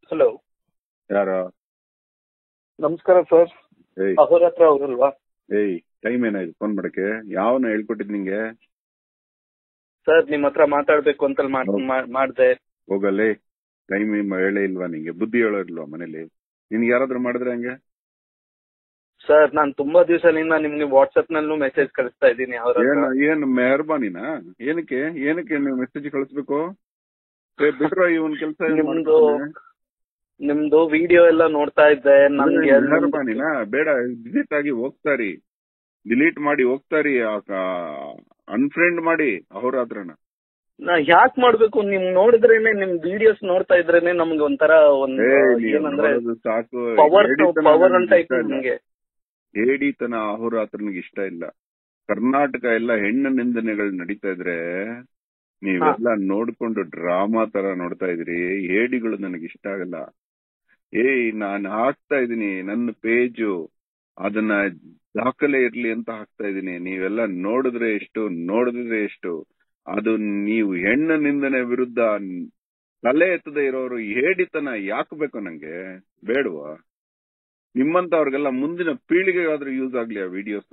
Hello ಯಾರ ನಮಸ್ಕಾರ sir ಏಯ್ ಅಹೋರಾತ್ರ ಅವರಲ್ವಾ ಏಯ್ ಟೈಮ್ ಏನಾಯ್ತು ಫೋನ್ ಮಾಡಕ್ಕೆ ಯಾವನ ಹೇಳ್ಕೊಟ್ಟಿದ್ ನಿಂಗೆ ಸರ್ ನಿಮ್ ಹತ್ರ ಮಾತಾಡ್ಬೇಕು ಅಂತ ಹೌದು. ಮಾಡ್ದೆ ಹೋಗಲ್ಲೇ ಟೈಮ್ ಹೇಳೇ ಇಲ್ವಾ ನಿಂಗೆ ಬುದ್ಧಿ ಹೇಳೋ ಇಲ್ವಾ ಮನೇಲಿ ನಿನ್ಗೆ ಯಾರಾದ್ರೂ ಮಾಡಿದ್ರೆ ಹಂಗೆ ಸರ್ ನಾನ್ ತುಂಬಾ ದಿವಸದಿಂದ ನಿಮ್ಗೆ ವಾಟ್ಸ್ಆಪ್ ನಲ್ಲೂ ಮೆಸೇಜ್ ಕಳಿಸ್ತಾ ಇದ್ದೀನಿ ಅವ್ರ ಏನ್ ಏನ್ ಮೆಹರ್ಬಾನಿನಾ ಏನಕ್ಕೆ ಏನಕ್ಕೆ ನೀವು ಮೆಸೇಜ್ ಕಳಿಸ್ಬೇಕು ಏ, ಬಿಟ್ರೋ ಇವನ್ ಕೆಲಸ ನಿಮ್ದು ನಿಮ್ದು ವಿಡಿಯೋ ಎಲ್ಲ ನೋಡ್ತಾ ಇದ್ದೆ ನನ್ಗೆ ಮೆಹರ್ಬಾನಿನಾ ಬೇಡ ಡಿಲೀಟ್ ಆಗಿ ಹೋಗ್ತಾರಿ ಡಿಲೀಟ್ ಮಾಡಿ ಹೋಗ್ತಾರಿ ಅನ್ಫ್ರೆಂಡ್ ಮಾಡಿ ಅವ್ರಾದ್ರನ ನಾ ಯಾಕ್ ಮಾಡ್ಬೇಕು ನಿಮ್ ನೋಡಿದ್ರೇನೆ ನಿಮ್ ವಿಡಿಯೋಸ್ ನೋಡ್ತಾ ಇದ್ರೇನೆ ನಮ್ಗೆ ಒಂಥರ ಒಂದ್ ಏ, ನೀವ್ ಏನಂದ್ರೆ ನೋಡೋದು ಸಾಕು ಪವರ್ ಹೇಡಿತನ ಪವರ್ ನನ್ಗೆ ಅಂತ ಇಷ್ಟ ಐತಿ ಇಲ್ಲ. ನಿಮ್ಗೆ ಹೇಡಿತನ ಅಹೋರಾತ್ರನಿಗೆ ಇಷ್ಟ ಇಲ್ಲ ಕರ್ನಾಟಕ ಎಲ್ಲ ಹೆಣ್ಣು ನಿಂದನೆಗಳು ನಡೀತಾ ಇದ್ರೆ ನೀವೆಲ್ಲ ನೋಡ್ಕೊಂಡು ಡ್ರಾಮಾ ತರ ನೋಡ್ತಾ ಇದ್ರಿ ಹೇಡಿಗಳು ನನಗೆ ಇಷ್ಟ ಆಗಲ್ಲ ಏಯ್ ನಾನ್ ಹಾಕ್ತಾ ಇದೀನಿ ನನ್ನ ಪೇಜು ಅದನ್ನ ದಾಖಲೆ ಇರ್ಲಿ ಅಂತ ಹಾಕ್ತಾ ಇದೀನಿ ನೀವೆಲ್ಲ ನೋಡಿದ್ರೆ ಎಷ್ಟು ನೋಡಿದ್ರೆ ಎಷ್ಟು ಅದು ನೀವು ಹೆಣ್ಣು ನಿಂದನೆ ವಿರುದ್ಧ ತಲೆ ಎತ್ತದೇ ಇರೋರು ಹೇಡಿತನ ಯಾಕೆ ಬೇಕು ನಂಗೆ ಬೇಡವಾ ನಿಮ್ಮಂತವ್ರಿಗೆಲ್ಲ ಮುಂದಿನ ಪೀಳಿಗೆಗಾದ್ರೂ ಯೂಸ್ ಆಗ್ಲಿ ಆ ವಿಡಿಯೋಸ್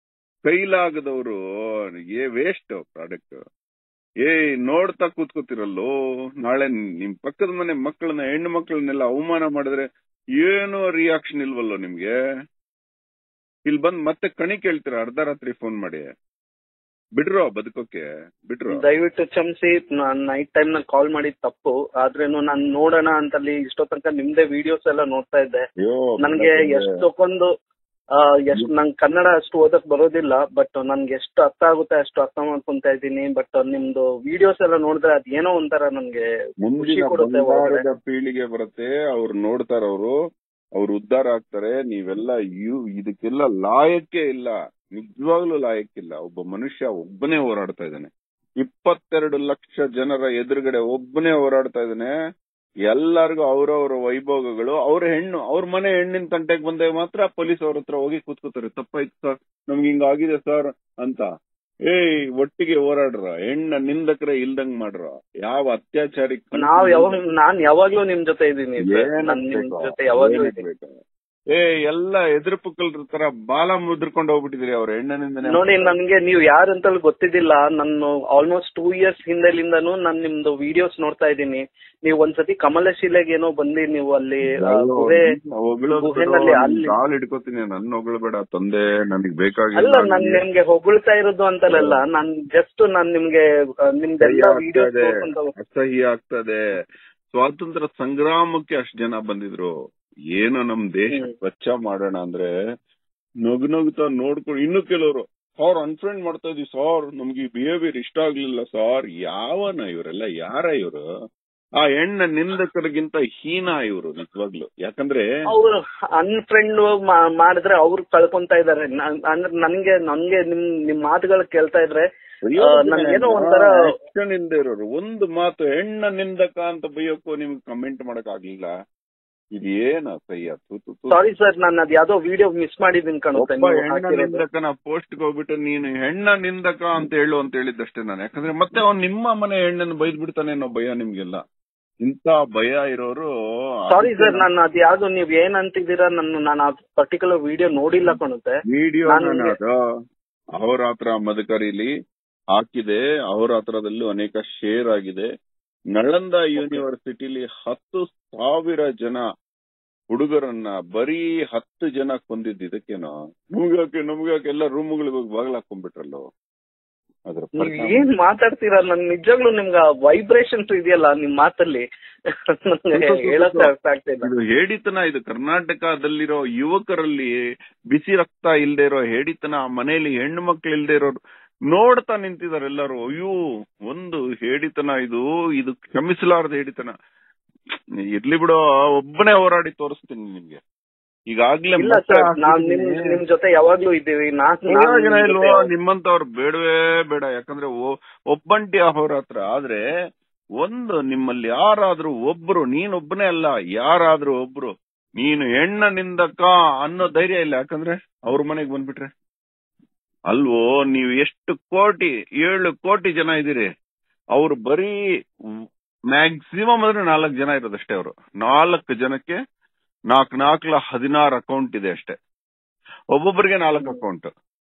ಕೈಲಾಗದವರು ಏ ವೇಸ್ಟ್ ಪ್ರಾಡಕ್ಟ್ ಏ ನೋಡ್ತಾ ಕೂತ್ಕೋತಿರಲ್ಲೋ ನಾಳೆ ನಿಮ್ ಪಕ್ಕದ ಮನೆ ಮಕ್ಕಳನ್ನ ಹೆಣ್ಣು ಮಕ್ಕಳನ್ನೆಲ್ಲ ಅವಮಾನ ಮಾಡಿದ್ರೆ ಏನೋ ರಿಯಾಕ್ಷನ್ ಇಲ್ವಲ್ಲೋ ನಿಮ್ಗೆ ಇಲ್ಲಿ ಬಂದ್ ಮತ್ತೆ ಕಣಿ ಕೇಳ್ತೀರ ಅರ್ಧ ರಾತ್ರಿ ಫೋನ್ ಮಾಡಿ ಬಿಡ್ರೋ ಬದುಕೋಕೆ ಬಿಡ್ರೋ ದಯವಿಟ್ಟು ಕ್ಷಮಿಸಿ ನಾನ್ ನೈಟ್ ಟೈಮ್ ನಲ್ಲಿ ಕಾಲ್ ಮಾಡಿದ್ ತಪ್ಪು ಆದ್ರೇನು ನಾನ್ ನೋಡೋಣ ಅಂತಲ್ಲಿ ಇಷ್ಟೋ ತನಕ ನಿಮ್ದೇ ವಿಡಿಯೋಸ್ ಎಲ್ಲ ನೋಡ್ತಾ ಇದ್ದೆ ಅಯ್ಯೋ ನನ್ಗೆ ಎಷ್ಟೊಂದು ಎಷ್ಟು ನಂಗೆ ಕನ್ನಡ ಅಷ್ಟು ಓದಕ್ ಬರೋದಿಲ್ಲ ಬಟ್ ನನ್ಗೆ ಎಷ್ಟು ಅರ್ಥ ಆಗುತ್ತೆ ಅಷ್ಟು ಅರ್ಥ ಮಾಡ್ಕೊಂತ ಇದ್ದೀನಿ ಬಟ್ ನಿಮ್ದು ವಿಡಿಯೋಸ್ ಎಲ್ಲ ನೋಡಿದ್ರೆ ಅದ್ ಏನೋ ಒಂಥರ ನನ್ಗೆ ಖುಷಿ ಮುಂದಿನ ಕೊಡುತ್ತೆ ಒಳಗಡೆ. ಬಂಗಾರದ ಪೀಳಿಗೆ ಬರುತ್ತೆ ಅವ್ರು ನೋಡ್ತಾರ ಅವರು ಅವ್ರು ಉದ್ಧಾರ ಆಗ್ತಾರೆ ನೀವೆಲ್ಲ ಯು ಇದಕ್ಕೆಲ್ಲ ಲಾಯಕ್ಕೆ ಇಲ್ಲ ನಿಜವಾಗ್ಲೂ ಲಾಯಕ್ಕಿಲ್ಲ ಒಬ್ಬ ಮನುಷ್ಯ ಒಬ್ಬನೇ ಹೋರಾಡ್ತಾ ಇದ್ದಾನೆ ಇಪ್ಪತ್ತೆರಡು ಲಕ್ಷ ಜನರ ಎದುರುಗಡೆ ಒಬ್ಬನೇ ಹೋರಾಡ್ತಾ ಇದ್ದಾನೆ ಎಲ್ಲರಿಗೂ ಅವ್ರವ್ರ ವೈಭೋಗಗಳು ಅವ್ರ ಹೆಣ್ಣು ಅವ್ರ ಮನೆ ಹೆಣ್ಣಿನ ತಂಟೆಗೆ ಬಂದಾಗ ಮಾತ್ರ ಪೊಲೀಸ್ ಅವ್ರ ಹತ್ರ ಹೋಗಿ ಕೂತ್ಕೋತಾರೆ ತಪ್ಪಾಯ್ತು ಸರ್ ನಮ್ಗೆ ಹಿಂಗಾಗಿದೆ ಸರ್ ಅಂತ ಏಯ್ ಒಟ್ಟಿಗೆ ಹೋರಾಡ್ರ ಹೆಣ್ಣ ನಿಂದಕ್ರೆ ಇಲ್ದಂಗ್ ಮಾಡ್ರ ಯಾವ ಅತ್ಯಾಚಾರಿ ನಾವ್ ಯಾವಾಗ ನಾನ್ ಯಾವಾಗ್ಲೂ ನಿಮ್ ಜೊತೆ ಇದ್ದೀನಿ sir. ಏನಕ್ ನಾನ್ ನಿಮ್ ಬೇಕು? ಜೊತೆ ಯಾವಾಗ್ಲೂ ಏನಕ್ ಇದ್ದೀನಿ ಬೇಕು? ಏ ಎಲ್ಲ ಎದುರು ಪುಕ್ಕಲ್ರ ತರ ಬಾಲ ಮುದ್ರಕೊಂಡು ಹೋಗ್ಬಿಟ್ಟಿದ್ರಿ ಅವ್ರ ಹೆಣ್ಣನಿಂದನೇ ನೋಡಿ ನನ್ಗೆ ನೀವು ಯಾರು ಅಂತ ಗೊತ್ತಿದ್ದಿಲ್ಲ ನಾನು ಆಲ್ಮೋಸ್ಟ್ ಟೂ ಇಯರ್ಸ್ ಹಿಂದೆಲಿಂದನೂ ನಾನ್ ನಿಮ್ದು ವಿಡಿಯೋಸ್ ನೋಡ್ತಾ ಇದ್ದೀನಿ ನೀವು ಒಂದ್ಸತಿ ಕಮಲಶಿಲೆಗೆ ಏನೋ ಬಂದಿ ನೀವು ಅಲ್ಲಿ ಆ, ಗುಹೆ ಗುಹೆನಲ್ಲಿ ಅಲ್ಲಿ ಕಾಲ್ ಹಿಡ್ಕೋತೀನಿ ನನ್ನ ಹೊಗಳ್ಬೇಡ ತಂದೆ ನನಗ್ ಅಲ್ಲ ಬೇಕಾಗಿಲ್ಲ ನಾನ್ ನಿಮ್ಗೆ ಹೊಗಳ್ತಾ ಇರೋದು ಅಂತಲಲ್ಲ ನಾನ್ ಜಸ್ಟ್ ನಾನ್ ನಿಮ್ಗೆ ಆ, ನಿಮ್ದೆಲ್ಲ ವಿಡಿಯೋಸ್ ಆಗ್ತದೆ, ನೋಡ್ಕೊಂತ ಅಸಹ್ಯ ಆಗ್ತದೆ ಸ್ವಾತಂತ್ರ್ಯ ಸಂಗ್ರಾಮಕ್ಕೆ ಅಷ್ಟ್ ಜನ ಬಂದಿದ್ರು ಏನೋ ನಮ್ ದೇಶ ಹ್ಮ್. ಸ್ವಚ್ಛ ಮಾಡೋಣ ಅಂದ್ರೆ ನಗು ನಗುತ್ತಾ ನೋಡ್ಕೊಂಡು ಇನ್ನು ಕೆಲವರು ಸಾರ್ ಅನ್ಫ್ರೆಂಡ್ ಮಾಡ್ತಾ ಇದೀವಿ ಸಾರ್ ನಮ್ಗೆ ಈ ಬಿಹೇವಿಯರ್ ಇಷ್ಟ ಆಗ್ಲಿಲ್ಲ ಸಾರ್ ಯಾವನ ಇವರೆಲ್ಲ ಯಾರ ಇವರು ಆ ಹೆಣ್ಣ ನಿಂದಕರಿಗಿಂತ ಹೀನ ಇವರು ನಿಜವಾಗ್ಲು ಯಾಕಂದ್ರೆ ಅವ್ರು ಅನ್ಫ್ರೆಂಡ್ ಮಾಡಿದ್ರೆ ಅವ್ರು ಕಳ್ಕೊಂತ ಇದಾರೆ ನಾನ್- ಅಂದ್ರೆ ನನ್ಗೆ ನನ್ಗೆ ನಿಮ್ ನಿಮ್ ಮಾತುಗಳು ಕೇಳ್ತಾ ಇದ್ರೆ ಆ, ನನ್ಗೇನೋ ಒಂಥರ ಆಕ್ಷನ್ ಇಲ್ದೇ ಇರೋರು ಒಂದು ಮಾತು ಹೆಣ್ಣ ನಿಂದಕ ಅಂತ ಬೈಯೋಕ್ಕೂ ನಿಮ್ಗೆ ಕಮೆಂಟ್ ಮಾಡಕ್ ಆಗ್ಲಿಲ್ಲ ಇದೇನ ಅಸಹ್ಯ ಥು, ಥು, ಥು. ಸಾರಿ ಸರ್ ನಾನು ಅದ್ ಯಾವ್ದೋ ವಿಡಿಯೋ ಮಿಸ್ ಮಾಡಿದೀನಿ ಕಾಣುತ್ತೆ ಒಬ್ಬ ನೀವು ಹೆಣ್ಣ ಹಾಕಿರೋದು ನಿಂದಕನ ಪೋಸ್ಟ್ ಹೋಗ್ಬಿಟ್ಟು ನೀನು ಹೆಣ್ಣ ನಿಂದಕ ಅಂತ ಹೇಳು ಅಂತ ಹೇಳಿದ್ದಷ್ಟೇ ನಾನು ಯಾಕಂದ್ರೆ ಮತ್ತೆ ಅವ್ನು ನಿಮ್ಮ ಮನೆ ಹೆಣ್ಣನ್ನು ಬೈದ್ ಬಿಡ್ತಾನೆ ಅನ್ನೋ ಭಯ ನಿಮ್ಗೆಲ್ಲ ಇಂತ ಭಯ ಇರೋರು ಸಾರಿ ಸರ್ ನಾನು ಅದ್ ಯಾವ್ದು ನೀವ್ ಏನ್ ಅಂತಿದ್ದೀರಾ ನನ್ನ ನಾನು ಆ ಪರ್ಟಿಕ್ಯುಲರ್ ವಿಡಿಯೋ ನೋಡಿಲ್ಲ ಕಾಣುತ್ತೆ ವಿಡಿಯೋ ನಾನ್ ನಿಮ್ಗೆ- ಅದು ಅಹೋರಾತ್ರ ಮದಕರಿಲಿ ಹಾಕಿದೆ ಅಹೋರಾತ್ರದಲ್ಲೂ ಅನೇಕ ಶೇರ್ ಆಗಿದೆ ನಳಂದ ಯೂನಿವರ್ಸಿಟಿಲಿ ಹತ್ತು ಸಾವಿರ ಜನ ಹುಡುಗರನ್ನ ಬರೀ ಹತ್ತು ಜನ ಕೊಂದಿದ್ದು ಇದಕ್ಕೇನೋ ನಮ್ಗ್ಯಾಕೆ ನಮ್ಗ್ಯಾಕೆ ಎಲ್ಲ ರೂಮ್ಗಳಿಗೆ ಹೋಗಿ ಬಾಗಿಲು ಹಾಕೊಂಡ್ಬಿಟ್ರಲ್ಲೋ ಅದ್ರ ನೀವ್ ಪರಿಣಾಮ ಏನ್ ಮಾತಾಡ್ತೀರಾ ನನ್ ನಿಜವಾಗ್ಲೂ ನಿಮ್ಗೆ ವೈಬ್ರೇಷನ್ಸ್ ಇದೆಯಲ್ಲ ನಿಮ್ ಮಾತಲ್ಲಿ ನನ್ಗೆ ಹೇಳಕ್ಕೆ ಅರ್ಥ ಆಗ್ತಿಲ್ಲ ಇದು ಹೇಡಿತನ ಇದು ಕರ್ನಾಟಕದಲ್ಲಿರೋ ಯುವಕರಲ್ಲಿ ಬಿಸಿ ರಕ್ತ ಇಲ್ದೇ ಇರೋ ಹೇಡಿತನ ಮನೆಯಲ್ಲಿ ಹೆಣ್ಣು ಮಕ್ಳು ಇಲ್ದೇ ಇರೋರು ನೋಡ್ತಾ ನಿಂತಿದ್ದಾರೆ ಎಲ್ಲರೂ ಅಯ್ಯೋ ಒಂದು ಹೇಡಿತನ ಇದು ಇದು ಕ್ಷಮಿಸಲಾರದ ಹೇಡಿತನ ಇರ್ಲಿ ಬಿಡೋ ಒಬ್ಬನೇ ಹೋರಾಡಿ ತೋರಿಸ್ತೀನಿ ನಿಮ್ಗೆ ಈಗಾಗ್ಲೇ ಇಲ್ಲ ಮತ್ತೆ ಸರ್ ನಾವ್ ನಿಮ್ ಹಾಕ್ತಿದೀನಿ. ನಿಮ್ ಜೊತೆ ಯಾವಾಗ್ಲೂ ಇದ್ದೀವಿ ನಾನ್ ನಾನ್ ಪರವಾಗಿಲ್ಲ ನಿಮ್ ಇಲ್ವೋ ಜೊತೆ- ನಿಮ್ಮಂತವ್ರು ಬೇಡವೇ ಬೇಡ ಯಾಕಂದ್ರೆ ಒ- ಒಬ್ಬಂಟಿ ಅಹೋರಾತ್ರ ಆದ್ರೆ ಒಂದು ನಿಮ್ಮಲ್ಲಿ ಯಾರಾದ್ರೂ ಒಬ್ರು ನೀನೊಬ್ಬನೇ ಅಲ್ಲ ಯಾರಾದ್ರೂ ಒಬ್ರು ನೀನು ಹೆಣ್ಣ ನಿಂದಕ ಅನ್ನೋ ಧೈರ್ಯ ಇಲ್ಲ ಯಾಕಂದ್ರೆ ಅವ್ರ ಮನೆಗ್ ಬಂದ್ಬಿಟ್ರೆ ಅಲ್ವೋ ನೀವು ಎಷ್ಟು ಕೋಟಿ ಏಳು ಕೋಟಿ ಜನ ಇದೀರಿ ಅವ್ರು ಬರೀ ಮ್ಯಾಕ್ಸಿಮಮ್ ಅಂದ್ರೆ ನಾಲ್ಕು ಜನ ಇರೋದಷ್ಟೇ ಅವರು ನಾಲ್ಕು ಜನಕ್ಕೆ ನಾಲ್ಕು ನಾಲ್ಕು ಹದಿನಾರು ಅಕೌಂಟ್ ಇದೆ ಅಷ್ಟೇ ಒಬ್ಬೊಬ್ಬರಿಗೆ ನಾಲ್ಕು ಅಕೌಂಟ್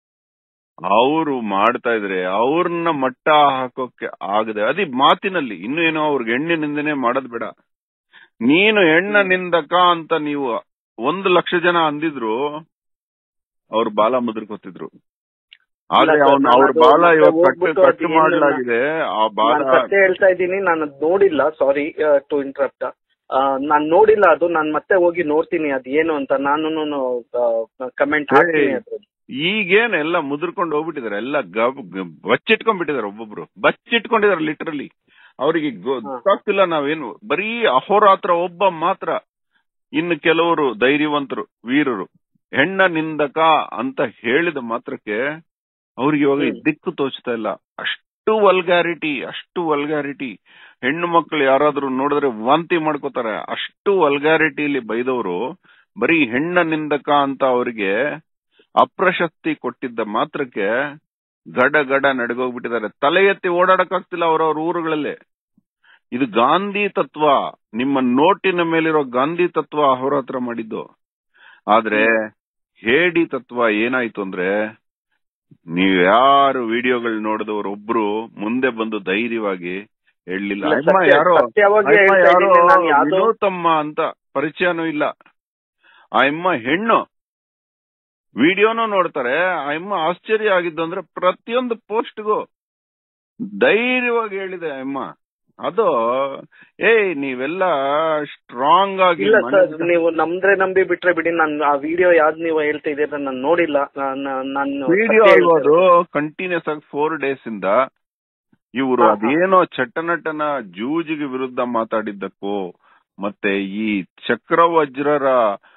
ಅವರು ಮಾಡ್ತಾ ಇದ್ರೆ ಅವ್ರನ್ನ ಮಟ್ಟ ಹಾಕೋಕೆ ಆಗದೆ ಅದಿ ಮಾತಿನಲ್ಲಿ ಇನ್ನು ಏನೋ ಅವ್ರಿಗೆ ಹೆಣ್ಣಿನಿಂದನೇ ಮಾಡೋದ್ ಬೇಡ ನೀನು ಹೆಣ್ಣ ನಿಂದಕ ಅಂತ ನೀವು ಒಂದು ಲಕ್ಷ ಜನ ಅಂದಿದ್ರು ಅವ್ರು ಬಾಲ ಮುದ್ರಕೊತಿದ್ರು ಆದ್ರೆ ಇಲ್ಲ sir, ಅವ್ನ ನಾನು ಅವ್ರ ಅದು ಬಾಲ ಮತ್ತೆ ಇವಾಗ ಕಟ್ ಹೋಗ್ಬಿಟ್ಟು ಕಟ್ ಅದೇನು ಮಾಡಲಾಗಿದೆ ಆ ಬಾಲ ನಾನು ಸತ್ಯ ಹೇಳ್ತಾ ಇದ್ದೀನಿ ನಾನು ಅದ್ ನೋಡಿಲ್ಲ ಸಾರಿ ಟು ಇಂಟ್ರಪ್ಟ್ ನಾನ್ ನೋಡಿಲ್ಲ ಅದು ನಾನ್ ಮತ್ತೆ ಹೋಗಿ ನೋಡ್ತೀನಿ ಅದ್ ಏನು ಅಂತ ನಾನು ಕಮೆಂಟ್ ಹಾಕ್ತೀನಿ ಅದ್ರದ್ದು ಈಗೇನ್ ಎಲ್ಲ ಮುದ್ರಕೊಂಡು ಹೋಗ್ಬಿಟ್ಟಿದಾರೆ ಎಲ್ಲ ಗಬ್ ಗ- ಬಚ್ಚಿಟ್ಕೊಂಡ್ಬಿಟ್ಟಿದಾರೆ ಒಬ್ಬೊಬ್ರು ಬಚ್ಚಿಟ್ಕೊಂಡಿದಾರೆ ಲಿಟರಲಿ ಅವರಿಗೆ ಗೊತ್ತಾಗ್ತಿಲ್ಲ ನಾವೇನು ಬರೀ ಅಹೋರಾತ್ರ ಒಬ್ಬ ಮಾತ್ರ ಇನ್ನು ಕೆಲವರು ಧೈರ್ಯವಂತರು ವೀರರು ಹೆಣ್ಣ ನಿಂದಕ ಅಂತ ಹೇಳಿದ ಮಾತ್ರಕ್ಕೆ ಅವ್ರಿಗೆ ಇವಾಗ ಈ ಹ್ಮ್. ದಿಕ್ಕು ತೋಚ್ತಾ ಇಲ್ಲ ಅಷ್ಟು ವಲ್ಗ್ಯಾರಿಟಿ ಅಷ್ಟು ವಲ್ಗ್ಯಾರಿಟಿ ಹೆಣ್ಣು ಮಕ್ಕಳು ಯಾರಾದ್ರೂ ನೋಡಿದ್ರೆ ವಾಂತಿ ಮಾಡ್ಕೋತಾರೆ ಅಷ್ಟು ವಲ್ಗ್ಯಾರಿಟಿಲಿ ಬೈದವರು ಬರೀ ಹೆಣ್ಣ ನಿಂದಕ ಅಂತ ಅವರಿಗೆ ಅಪ್ರಶಸ್ತಿ ಕೊಟ್ಟಿದ್ದ ಮಾತ್ರಕ್ಕೆ ಗಡ ಗಡ ನಡ್ಗೋಗ್ಬಿಟ್ಟಿದ್ದಾರೆ ತಲೆ ಎತ್ತಿ ಓಡಾಡಕ್ಕಾಗ್ತಿಲ್ಲ ಅವ್ರವ್ರ ಊರುಗಳಲ್ಲೇ ಇದು ಗಾಂಧಿ ತತ್ವ ನಿಮ್ಮ ನೋಟಿನ ಮೇಲಿರೋ ಗಾಂಧಿ ತತ್ವ ಅವ್ರ ಹತ್ರ ಮಾಡಿದ್ದು ಆದ್ರೆ ಹೇಡಿ ತತ್ವ ಏನಾಯ್ತು ಅಂದ್ರೆ ನೀವ್ ಯಾರು ವಿಡಿಯೋಗಳು ನೋಡಿದವರು ಒಬ್ರು ಮುಂದೆ ಬಂದು ಧೈರ್ಯವಾಗಿ ಹೇಳಲಿಲ್ಲ ಇಲ್ಲ, ಅಮ್ಮ ಸತ್ಯ- ಯಾರೋ ಸತ್ಯವಾಗಿ ಅಮ್ಮ ಹೇಳ್ತಾ ಯಾರೋ ಇದ್ದೀನಿ, ನಾನ್ ಯಾವ್ದೋ- ವಿನೋತಮ್ಮ ಅಂತ ಪರಿಚಯನೂ ಇಲ್ಲ ಆ ಅಮ್ಮ ಹೆಣ್ಣು ವಿಡಿಯೋನು ನೋಡ್ತಾರೆ ಆ ಅಮ್ಮ ಆಶ್ಚರ್ಯ ಆಗಿದ್ದು ಅಂದ್ರೆ ಪ್ರತಿಯೊಂದು ಪೋಸ್ಟ್ಗೂ ಧೈರ್ಯವಾಗಿ ಹೇಳಿದೆ ಆ ಅಮ್ಮ ಅದು ಏಯ್ ನೀವೆಲ್ಲ ಸ್ಟ್ರಾಂಗ್ ಆಗಿ ಇಲ್ಲ ಮನೆ- ಸರ್ ನೀವು ನಮ್ದ್ರೆ ನಂಬಿ ಬಿಟ್ರೆ ಬಿಡಿ ನಾನು ಆ ವಿಡಿಯೋ ಯಾವ್ದು ನೀವು ಹೇಳ್ತಾ ಇದೀರ ನಾನು ನೋಡಿಲ್ಲ ನಾನ್- ನಾನು ವಿಡಿಯೋ ಸತ್ಯ ಅಲ್ವಾ ಹೇಳ್ತಾ ಅದು ಕಂಟಿನ್ಯೂಸ್ ಆಗಿ ಫೋರ್ ಡೇಸ್ ಇಂದ ಇವರು ಹಾ, ಹಾ. ಅದೇನೋ ಚಟ್ಟನಟನ ಜೂಜಿಗೆ ವಿರುದ್ಧ ಮಾತಾಡಿದ್ದಕ್ಕೋ ಮತ್ತೆ ಈ ಚಕ್ರವಜ್ರರ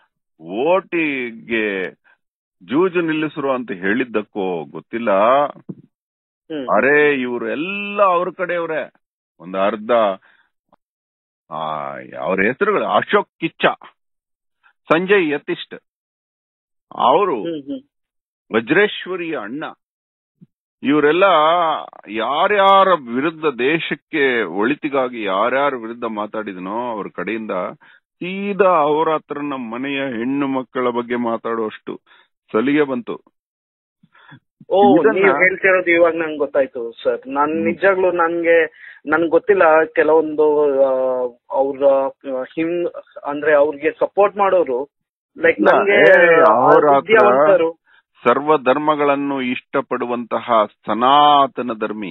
ಓಟಿಗೆ ಜೂಜು ನಿಲ್ಲಿಸರು ಅಂತ ಹೇಳಿದ್ದಕ್ಕೋ ಗೊತ್ತಿಲ್ಲ ಹ್ಮ್. ಅರೆ ಇವರು ಎಲ್ಲ ಅವ್ರ ಕಡೆಯವ್ರೆ ಒಂದು ಅರ್ಧ ಆ ಅವ್ರ ಹೆಸರುಗಳು ಅಶೋಕ್ ಕಿಚ್ಚ ಸಂಜಯ್ ಯತಿಷ್ಟ್ ಅವರು ಹ್ಮ್ ಹ್ಮ್ ವಜ್ರೇಶ್ವರಿಯ ಅಣ್ಣ ಇವರೆಲ್ಲ ಯಾರ್ಯಾರ ವಿರುದ್ಧ ದೇಶಕ್ಕೆ ಒಳಿತಿಗಾಗಿ ಯಾರ್ಯಾರ ವಿರುದ್ಧ ಮಾತಾಡಿದನೋ ಅವ್ರ ಕಡೆಯಿಂದ ಸೀದಾ ಅವರ ಹತ್ರ ನಮ್ಮ ಮನೆಯ ಹೆಣ್ಣು ಮಕ್ಕಳ ಬಗ್ಗೆ ಮಾತಾಡುವಷ್ಟು ಸಲಿಗೆ ಬಂತು ಓ ಇದನ್ನ- ನೀವ್ ಹೇಳ್ತಿರೋದು ಇವಾಗ ನಂಗೆ ಗೊತ್ತಾಯ್ತು ಸರ್ ನಾನ್ ನಿಜಾಗ್ಲೂ ನನ್ಗೆ ನನ್ಗೆ ಗೊತ್ತಿಲ್ಲ ಕೆಲವೊಂದು ಅವ್ರ ಹಿಂ ಅಂದ್ರೆ ಅವ್ರಿಗೆ ಸಪೋರ್ಟ್ ಮಾಡೋರು ಲೈಕ್ ಇಲ್ಲ, ನಂಗೆ ಏ, ಅವ್ರ ಹತ್ರ- ವಿದ್ಯಾವಂತರು ಸರ್ವ ಧರ್ಮಗಳನ್ನು ಇಷ್ಟಪಡುವಂತಹ ಸನಾತನ ಧರ್ಮಿ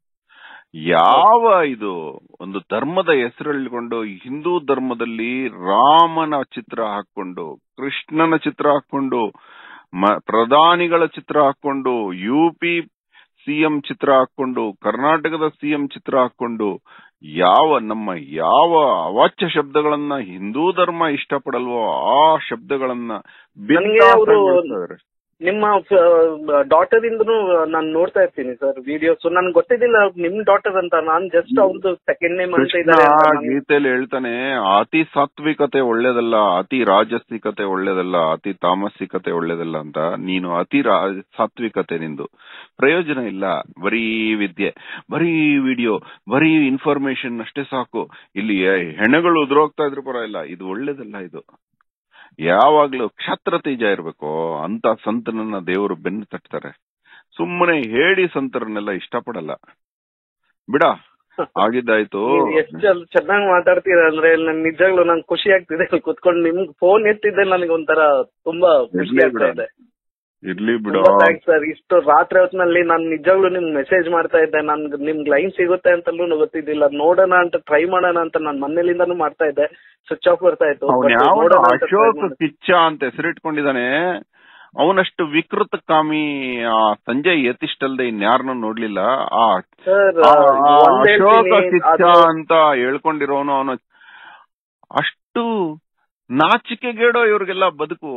ಯಾವ ಇದು ಒಂದು ಧರ್ಮದ ಹೆಸರಲ್ಲಿಕೊಂಡು ಹಿಂದೂ ಧರ್ಮದಲ್ಲಿ ರಾಮನ ಚಿತ್ರ ಹಾಕೊಂಡು ಕೃಷ್ಣನ ಚಿತ್ರ ಹಾಕೊಂಡು ಮ- ಪ್ರಧಾನಿಗಳ ಚಿತ್ರ ಹಾಕೊಂಡು ಯು ಪಿ ಸಿಎಂ ಚಿತ್ರ ಹಾಕೊಂಡು ಕರ್ನಾಟಕದ ಸಿಎಂ ಚಿತ್ರ ಹಾಕೊಂಡು ಯಾವ ನಮ್ಮ ಯಾವ ಅವಾಚ್ಯ ಶಬ್ದಗಳನ್ನ ಹಿಂದೂ ಧರ್ಮ ಇಷ್ಟಪಡಲ್ವೋ ಆ ಶಬ್ದಗಳನ್ನ ನನ್ಗೆ ಅವ್ರು- ಬಿಂದಾಸಾಗಿ ಬಳಸ್ತಾರೆ. ನಿಮ್ಮ ಡಾಟರ್ ಇಂದನು ನಾನು ನೋಡ್ತಾ ಇರ್ತೀನಿ ಸರ್ ವಿಡಿಯೋಸ್ ನನ್ಗೆ ಗೊತ್ತಿದ್ದಿಲ್ಲ ನಿಮ್ ಡಾಟರ್ ಅಂತ ನಾನ್ ಜಸ್ಟ್ ಅವ್ರದ್ದು ಸೆಕೆಂಡ್ ನೇಮ್ ಅಂತ ಕೃಷ್ಣ ಇದ್ದಾರೆ ಅಂತ ನನ್ಗೆ- ಗೀತೆಯಲ್ಲಿ ಹೇಳ್ತಾನೆ ಅತಿ ಸಾತ್ವಿಕತೆ ಒಳ್ಳೇದಲ್ಲ ಅತಿ ರಾಜಸಿಕತೆ ಒಳ್ಳೇದಲ್ಲ ಅತಿ ತಾಮಸಿಕತೆ ಒಳ್ಳೇದಲ್ಲ ಅಂತ ನೀನು ಅತಿ ರಾ- ಸಾತ್ವಿಕತೆ ನಿಂದು ಪ್ರಯೋಜನ ಇಲ್ಲ ಬರೀ ವಿದ್ಯೆ ಬರೀ ವಿಡಿಯೋ ಬರೀ ಇನ್ಫಾರ್ಮೇಶನ್ ಅಷ್ಟೇ ಸಾಕು ಇಲ್ಲಿ ಹೆಣಗಳು ಉದುರೋಗ್ತಾ ಇದ್ರು ಪರವಾಗಿಲ್ಲ ಇದು ಒಳ್ಳೇದಲ್ಲ ಇದು ಯಾವಾಗ್ಲೂ ಕ್ಷತ್ರ ತೇಜ ಇರ್ಬೇಕು ಅಂತ ಸಂತನನ್ನ ದೇವರು ಬೆನ್ನು ತಟ್ತಾರೆ ಸುಮ್ಮನೆ ಹೇಳಿ ಸಂತರನ್ನೆಲ್ಲ ಇಷ್ಟಪಡಲ್ಲ ಬಿಡ ಆಗಿದ್ದಾಯ್ತು ನೀವು ಎಷ್ಟು ಚೆನ್ನಾಗಿ ಮಾತಾಡ್ತೀರಾ ಅಂದ್ರೆ ನನ್ ನಿಜಾಗ್ಲೂ ನಂಗೆ ಖುಷಿ ಆಗ್ತಿದೆ ಕುತ್ಕೊಂಡು ನಿಮ್ ಫೋನ್ ಎತ್ತಿದ್ದೆ ನನಗೆ ಒಂಥರ ತುಂಬಾ ಖುಷಿ ಇರ್ಲಿ ಆಗ್ತಾ ಬಿಡು. ಇದೆ ಇರ್ಲಿ ಬಿಡು ತುಂಬಾ ಥ್ಯಾಂಕ್ಸ್ ಸರ್ ಇಷ್ಟು ರಾತ್ರಿ ಹೊತ್ತಿನಲ್ಲಿ ನಾನು ನಿಜಾಗ್ಲೂ ನಿಮ್ಗೆ ಮೆಸೇಜ್ ಮಾಡ್ತಾ ಇದ್ದೆ ನನ್ಗೆ ನಿಮ್ಗೆ ಲೈನ್ ಸಿಗುತ್ತೆ ಅಂತಲೂ ಗೊತ್ತಿದ್ದಿಲ್ಲ ನೋಡೋಣ ಅಂತ ಟ್ರೈ ಮಾಡೋಣ ಅಂತ ನಾನು ಮನೇಲಿಂದಾನು ಮಾಡ್ತಾ ಇದ್ದೆ ಸ್ವಿಚ್ ಆಫ್ ಬರ್ತಾ ಇತ್ತು ಅವ್ನು But ಯಾವ ನೋಡೋಣ ಅಂತ try ಅಶೋಕ್ ಮಾಡ್ದೆ. ಕಿಚ್ಚ ಅಂತ ಹೆಸರಿಟ್ಕೊಂಡಿದ್ದಾನೆ ಅವನಷ್ಟು ವಿಕೃತ ಕಾಮಿ ಆ ಸಂಜಯ್ ಯತಿಷ್ಟ್ ಅಲ್ದೆ ಇನ್ಯಾರನ್ನೂ ನೋಡ್ಲಿಲ್ಲ ಆ ಸರ್ ಆ ಒಂದ್ ಅಶೋಕ ಹೇಳ್ತೀನಿ, ಕಿಚ್ಚ ಅದು ಅಂತ ಹೇಳ್ಕೊಂಡಿರೋನು ಅವನು ಅಷ್ಟು ನಾಚಿಕೆಗೇಡೋ ಇವ್ರಿಗೆಲ್ಲ ಬದುಕು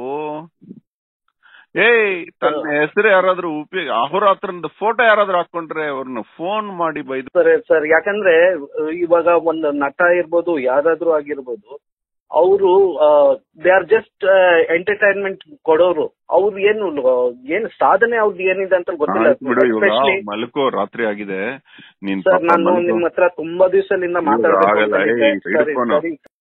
ಏಯ್ ತನ್ನ ಹೆಸರು ಯಾರಾದ್ರೂ ಉಪಯೋಗ ಅಹೋರಾತ್ರದ ಫೋಟೋ ಯಾರಾದ್ರೂ ಹಾಕೊಂಡ್ರೆ ಅವ್ರನ್ನ ಫೋನ್ ಮಾಡಿ ಬೈದು ಸರ್ ಸರ್ ಯಾಕಂದ್ರೆ ಅಹ್, ಇವಾಗ ಒಂದು ನಟ ಇರ್ಬೋದು ಯಾರಾದ್ರೂ ಆಗಿರ್ಬೋದು ಅವರು ದೇ ಆರ್ ಜಸ್ಟ್ ಎಂಟರ್ಟೈನ್ಮೆಂಟ್ ಕೊಡೋರು ಅವ್ರು ಏನು ಆ, ಏನು ಸಾಧನೆ ಅವ್ರದ್ದು ಏನಿದೆ ಅಂತ ಗೊತ್ತಿಲ್ಲ ಆಯ್ತ್ ಬಿಡು ಇವಾಗ ಎಸ್ಪೆಷಲಿ ಮಲ್ಕೋ ರಾತ್ರಿ ಆಗಿದೆ ನೀನ್ ಸರ್ ಪಾಪ ನಾನು ಮಲ್ಕೋ. ನಿಮ್ ಹತ್ರ ತುಂಬಾ ದಿವಸದಿಂದ ಆಗಲ್ಲ, ಏಯ್, ಮಾತಾಡ್ಬೇಕು ಹಿಡ್ಕೊ ನಾವು. ಸರಿ